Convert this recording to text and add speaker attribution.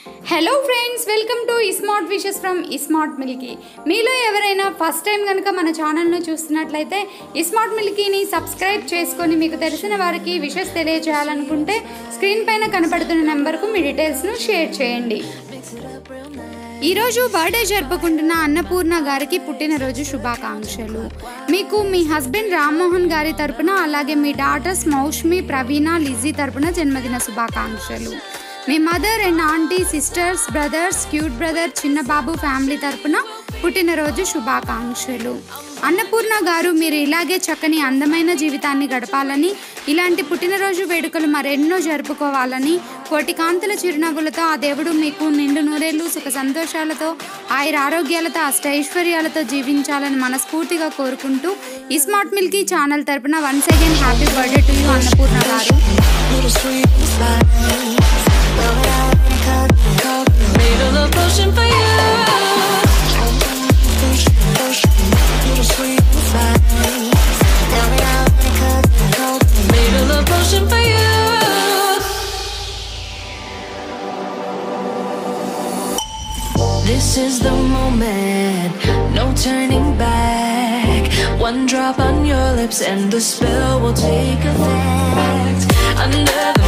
Speaker 1: Hello friends welcome to smart wishes from smart milky మీలో ఎవరైనా first time కనుక మన ఛానల్ను చూస్తున్నట్లయితే స్మార్ట్ మిల్కీని సబ్స్క్రైబ్ చేసుకొని మీకు తెలిసిన వారికి విషెస్ తెలియజేయాలనుకుంటే స్క్రీన్ పైన కనపడుతున్న నెంబర్కు మీ డీటెయిల్స్ను షేర్ చేయండి ఈరోజు బర్త్డే జరుపుకుంటున్న అన్నపూర్ణ గారికి పుట్టినరోజు శుభాకాంక్షలు మీకు మీ హస్బెండ్ రామ్మోహన్ గారి తరపున అలాగే మీ డాటర్స్ మౌష్మి ప్రవీణ లిజీ తరపున జన్మదిన శుభాకాంక్షలు మీ mother and aunty sisters brothers cute brother చిన్న బాబు ఫ్యామిలీ తరపున పుట్టినరోజు శుభాకాంక్షలు అన్నపూర్ణ గారు మీరు ఇలాగే చక్కని అందమైన జీవితాన్ని గడపాలని ఇలాంటి పుట్టినరోజు వేడుకలు మరెన్నో జరుపుకోవాలని కోటి కాంతుల చిరునవ్వులతో ఆ దేవుడు మీకు నిండు నూరేళ్ళు సుఖ సంతోషాలతో ఆయుర ఆరోగ్యాలతో అష్టైశ్వర్యాలతో జీవించాలని మనస్ఫూర్తిగా కోరుకుంటూ ఈ స్మార్ట్ మిల్కీ ఛానల్ తరపున once again happy birthday to you Annapurna garu
Speaker 2: Little sweet slice. Love it out in a cup, cup. Made a love potion for you. Little sweet slice. Love it out in a cup, cup. Made a love potion for you. This is the moment, no turning back. One drop on your lips and the spell will take effect. Under the